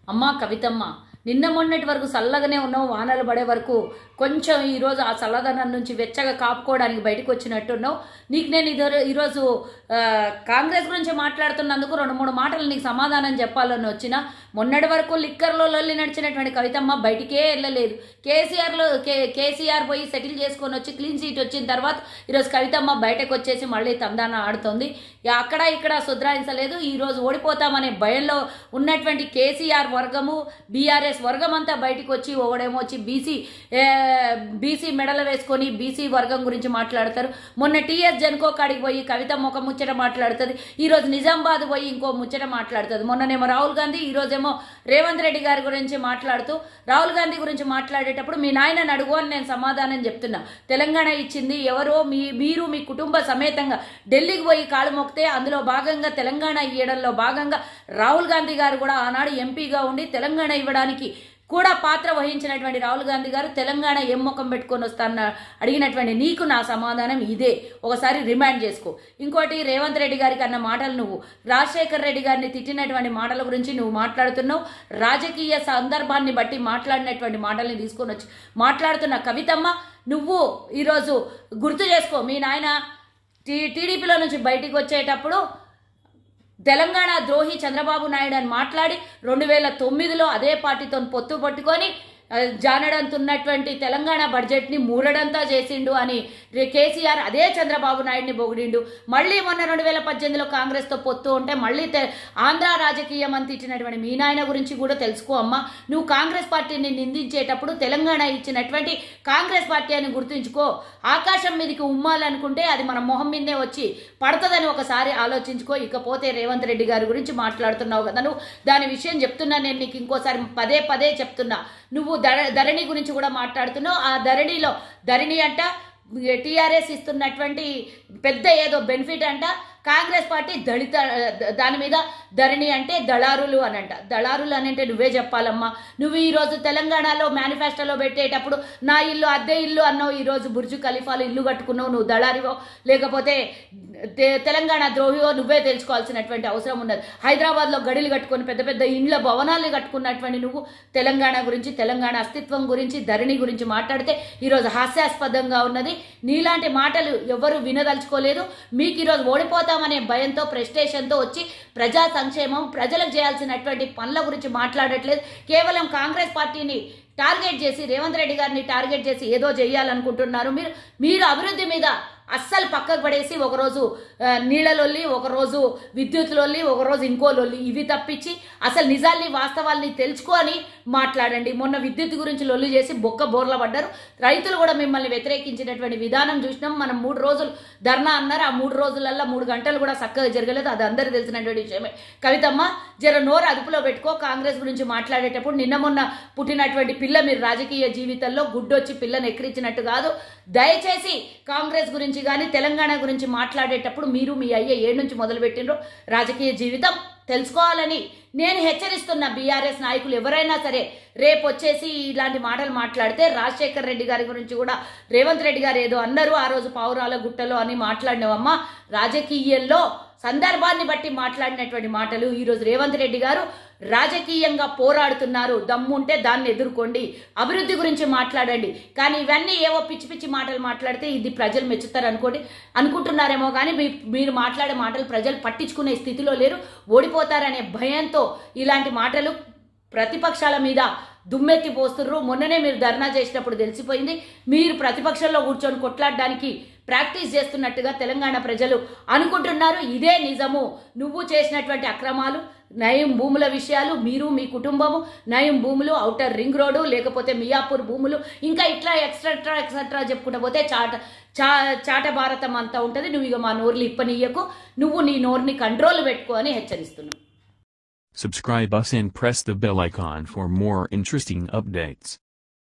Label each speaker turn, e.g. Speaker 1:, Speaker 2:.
Speaker 1: అమ్మా కవితమ్మ నిన్న మొన్నటి వరకు చల్లగానే ఉన్నావు వానలు పడే వరకు కొంచెం ఈరోజు ఆ చల్లదనం నుంచి వెచ్చగా కాపుకోవడానికి బయటకు వచ్చినట్టున్నావు నీకు నేను ఇదో ఈరోజు ఆ, కాంగ్రెస్ గురించి మాట్లాడుతున్నందుకు రెండు మూడు మాటలు నీకు సమాధానం చెప్పాలని వచ్చిన మొన్నటి వరకు లిక్కర్లో లొల్లి నడిచినటువంటి కవితమ్మ బయటికే వెళ్ళలేదు కేసీఆర్లో కే కేసీఆర్ పోయి సెటిల్ చేసుకొని వచ్చి క్లీన్ సీట్ వచ్చిన తర్వాత ఈరోజు కవితమ్మ బయటకు వచ్చేసి మళ్ళీ తందాన ఆడుతుంది ఇక అక్కడ ఇక్కడ సుధరాయించలేదు ఈరోజు ఓడిపోతామనే భయంలో ఉన్నటువంటి కేసీఆర్ వర్గము బీఆర్ఎస్ వర్గం అంతా బయటకు వచ్చి ఒకడేమో వచ్చి బీసీ బీసీ మెడలు వేసుకొని బీసీ వర్గం గురించి మాట్లాడతారు మొన్న టీఎస్ జన్కో కాడికి పోయి కవితమ్మ ఒక ముచ్చట మాట్లాడుతుంది ఈరోజు నిజామాబాద్ పోయి ఇంకో ముచ్చట మాట్లాడుతుంది మొన్ననేమో రాహుల్ గాంధీ ఈరోజేమో రేవంత్ రెడ్డి గారి గురించి మాట్లాడుతూ రాహుల్ గాంధీ గురించి మాట్లాడేటప్పుడు మీ నాయనని అడుగు అని నేను సమాధానం చెప్తున్నా తెలంగాణ ఇచ్చింది ఎవరో మీ మీరు మీ కుటుంబ సమేతంగా ఢిల్లీకి పోయి కాలు మొక్కితే అందులో భాగంగా తెలంగాణ ఇవ్వడంలో భాగంగా రాహుల్ గాంధీ గారు కూడా ఆనాడు ఎంపీగా ఉండి తెలంగాణ ఇవ్వడానికి కూడా పాత్ర వహించినటువంటి రాహుల్ గాంధీ గారు తెలంగాణ ఏం ముఖం పెట్టుకొని వస్తాన అడిగినటువంటి నీకు నా సమాధానం ఇదే ఒకసారి రిమాండ్ చేసుకో ఇంకోటి రేవంత్ రెడ్డి గారికి అన్న మాటలు నువ్వు రాజశేఖర్ రెడ్డి గారిని తిట్టినటువంటి మాటల గురించి నువ్వు మాట్లాడుతున్నావు రాజకీయ సందర్భాన్ని బట్టి మాట్లాడినటువంటి మాటల్ని తీసుకొని వచ్చి మాట్లాడుతున్న కవితమ్మ నువ్వు ఈరోజు గుర్తు చేసుకో మీ నాయన టీ టీడీపీలో నుంచి బయటికి వచ్చేటప్పుడు తెలంగాణ ద్రోహి చంద్రబాబు నాయుడు అని మాట్లాడి రెండు వేల తొమ్మిదిలో అదే పార్టీతో పొత్తు పట్టుకొని ఆ, జానడంతున్నటువంటి తెలంగాణ బడ్జెట్ని మూడడంతా చేసిండు అని రే- కేసీఆర్ అదే చంద్రబాబు నాయుడిని పొగిడిండు మళ్ళీ మొన్న రెండు వేల పద్దెనిమిదిలో కాంగ్రెస్తో పొత్తు ఉంటే మళ్ళీ తె- ఆంధ్ర రాజకీయం అని తిట్టినటువంటి మీ నాయన గురించి కూడా తెలుసుకో అమ్మా నువ్వు కాంగ్రెస్ పార్టీని నిందించేటప్పుడు తెలంగాణ ఇచ్చినటువంటి కాంగ్రెస్ పార్టీ అని గుర్తుంచుకో ఆకాశం మీదకి ఉమ్మాలనుకుంటే అది మన మొహం మీదే వచ్చి పడుతుందని ఒకసారి ఆలోచించుకో ఇకపోతే రేవంత్ రెడ్డి గారి గురించి మాట్లాడుతున్నావు కదా నువ్వు దాని విషయం చెప్తున్నా నేను నీకు ఇంకోసారి పదే పదే చెప్తున్నా నువ్వు ధర ధరణి గురించి కూడా మాట్లాడుతున్నావు ఆ ధరణిలో ధరణి అంట టీఆర్ఎస్ ఇస్తున్నటువంటి పెద్ద ఏదో బెనిఫిట్ అంట కాంగ్రెస్ పార్టీ దళిత దాని మీద ధరణి అంటే దళారులు అని అంట దళారులు అని అంటే నువ్వే చెప్పాలమ్మా నువ్వు ఈరోజు తెలంగాణలో మేనిఫెస్టోలో పెట్టేటప్పుడు నా ఇల్లు అద్దె ఇల్లు అన్నావు ఈరోజు బుర్జు ఖలీఫాలు ఇల్లు కట్టుకున్నావు నువ్వు దళారివో లేకపోతే తె- తెలంగాణ ద్రోహివో నువ్వే తెలుసుకోవాల్సినటువంటి అవసరం ఉన్నది హైదరాబాద్లో గడిలు కట్టుకొని పెద్ద పెద్ద ఇండ్ల భవనాలు కట్టుకున్నటువంటి నువ్వు తెలంగాణ గురించి తెలంగాణ అస్తిత్వం గురించి ధరణి గురించి మాట్లాడితే ఈరోజు హాస్యాస్పదంగా ఉన్నది నీలాంటి మాటలు ఎవరు వినదలుచుకోలేదు మీకు ఈరోజు ఓడిపోతామనే భయంతో ప్రెస్టేషన్తో వచ్చి ప్రజా సంక్షేమం ప్రజలకు చేయాల్సినటువంటి పనుల గురించి మాట్లాడట్లేదు కేవలం కాంగ్రెస్ పార్టీని టార్గెట్ చేసి రేవంత్ రెడ్డి గారిని టార్గెట్ చేసి ఏదో చేయాలనుకుంటున్నారు మీరు మీరు అభివృద్ధి మీద అస్సలు పక్కకు పడేసి ఒకరోజు ఆ, నీళ్ళలొల్లి ఒకరోజు విద్యుత్ లొల్లి ఒకరోజు ఇంకో లొల్లి ఇవి తప్పించి అసలు నిజాల్ని వాస్తవాల్ని తెలుసుకొని మాట్లాడండి మొన్న విద్యుత్ గురించి లొల్లి చేసి బొక్క బోర్ల పడ్డారు రైతులు కూడా మిమ్మల్ని వ్యతిరేకించినటువంటి విధానం చూసినాం మనం మూడు రోజులు ధర్నా అన్నారు ఆ మూడు రోజులల్లో మూడు గంటలు కూడా చక్కగా జరగలేదు అది అందరికీ తెలిసినటువంటి విషయమే కవితమ్మ జర నోరు అదుపులో పెట్టుకో కాంగ్రెస్ గురించి మాట్లాడేటప్పుడు నిన్న మొన్న పుట్టినటువంటి పిల్ల మీరు రాజకీయ జీవితంలో గుడ్డొచ్చి పిల్లని ఎక్కిరించినట్టు కాదు దయచేసి కాంగ్రెస్ గురించి కానీ తెలంగాణ గురించి మాట్లాడేటప్పుడు మీరు మీ అయ్యే ఏడు నుంచి మొదలుపెట్టినరో రాజకీయ జీవితం తెలుసుకోవాలని నేను హెచ్చరిస్తున్న బీఆర్ఎస్ నాయకులు ఎవరైనా సరే రేపు వచ్చేసి ఇలాంటి మాటలు మాట్లాడితే రాజశేఖర్ రెడ్డి గారి గురించి కూడా రేవంత్ రెడ్డి గారు ఏదో అన్నారు ఆ రోజు పావురాల గుట్టలో అని మాట్లాడినవమ్మా రాజకీయంలో సందర్భాన్ని బట్టి మాట్లాడినటువంటి మాటలు ఈరోజు రేవంత్ రెడ్డి గారు రాజకీయంగా పోరాడుతున్నారు దమ్ముంటే దాన్ని ఎదుర్కోండి అభివృద్ధి గురించి మాట్లాడండి కానీ ఇవన్నీ ఏవో పిచ్చి పిచ్చి మాటలు మాట్లాడితే ఇది ప్రజలు మెచ్చుతారు అనుకోండి అనుకుంటున్నారేమో కానీ మీ- మీరు మాట్లాడే మాటలు ప్రజలు పట్టించుకునే స్థితిలో లేరు ఓడిపోతారనే భయంతో ఇలాంటి మాటలు ప్రతిపక్షాల మీద దుమ్మెత్తి పోస్తుర్రు మొన్ననే మీరు ధర్నా చేసినప్పుడు తెలిసిపోయింది మీరు ప్రతిపక్షంలో కూర్చొని కొట్లాడడానికి ప్రాక్టీస్ చేస్తున్నట్టుగా తెలంగాణ ప్రజలు అనుకుంటున్నారు ఇదే నిజము నువ్వు చేసినటువంటి అక్రమాలు నయం భూముల విషయాలు మీరు మీ కుటుంబము నయం భూములు ఔటర్ రింగ్ రోడ్డు లేకపోతే మియాపూర్ భూములు ఇంకా ఇట్లా ఎక్స్ట్రా ఎక్సెట్రా చెప్పుకుంటూ పోతే చాట చా చాట భారతం అంతా ఉంటుంది నువ్వు ఇక మా నోర్లు ఇప్పనీయకు నువ్వు నీ నోరుని కంట్రోల్ పెట్టుకో అని హెచ్చరిస్తున్నావు
Speaker 2: Subscribe us and press the bell icon for more interesting updates.